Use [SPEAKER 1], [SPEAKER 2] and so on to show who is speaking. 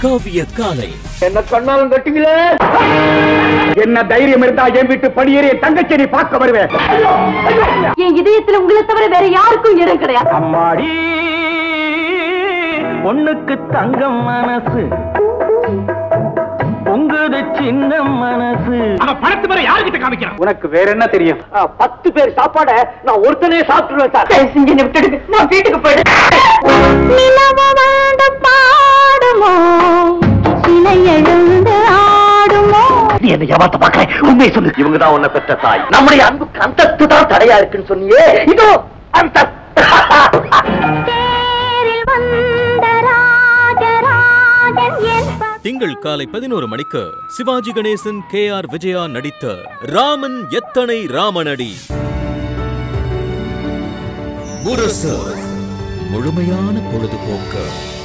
[SPEAKER 1] காவிய காலை
[SPEAKER 2] என்ன கண்ணாலும் கட்டுங்களே என்ன தைரியம் இருந்தா என் வீட்டு படியேறி என் தங்கச்சேரி பார்க்க வருவேன்
[SPEAKER 3] என் இதயத்துல உங்களை தவிர வேற யாருக்கும் இடம் கிடையாது
[SPEAKER 2] அம்மாடி பொண்ணுக்கு தங்கம் மனசு பொங்குது சின்ன மனசு
[SPEAKER 4] அவன் பணத்து மேல யாருக்கிட்ட காமிக்கிறான்
[SPEAKER 2] உனக்கு வேற என்ன தெரியும் பத்து பேர் சாப்பாட நான் ஒருத்தனே சாப்பிட்டுருவேன் சார்
[SPEAKER 3] தயவு செஞ்சு என்னை விட்டுடுங்க நான் வீட்டுக்கு போயிடுறேன் நிலவு வந்து பாடுமோ சிலை எழுந்து ஆடுமோ
[SPEAKER 2] நீ என்ன ஏமாத்த பாக்குறேன் உண்மையை சொல்லு இவங்க தான் உன்னை பெற்ற தாய் நம்முடைய அன்புக்கு அந்தஸ்து தான் தடையா இருக்குன்னு சொன்னியே இதோ அந்த
[SPEAKER 3] தேரில் வந்த ராஜராஜன் என் ப-
[SPEAKER 1] திங்கள் காலை பதினோரு மணிக்கு சிவாஜி கணேசன் கே ஆர் விஜயா நடித்த ராமன் எத்தனை ராமனடி முரசு முழுமையான பொழுதுபோக்கு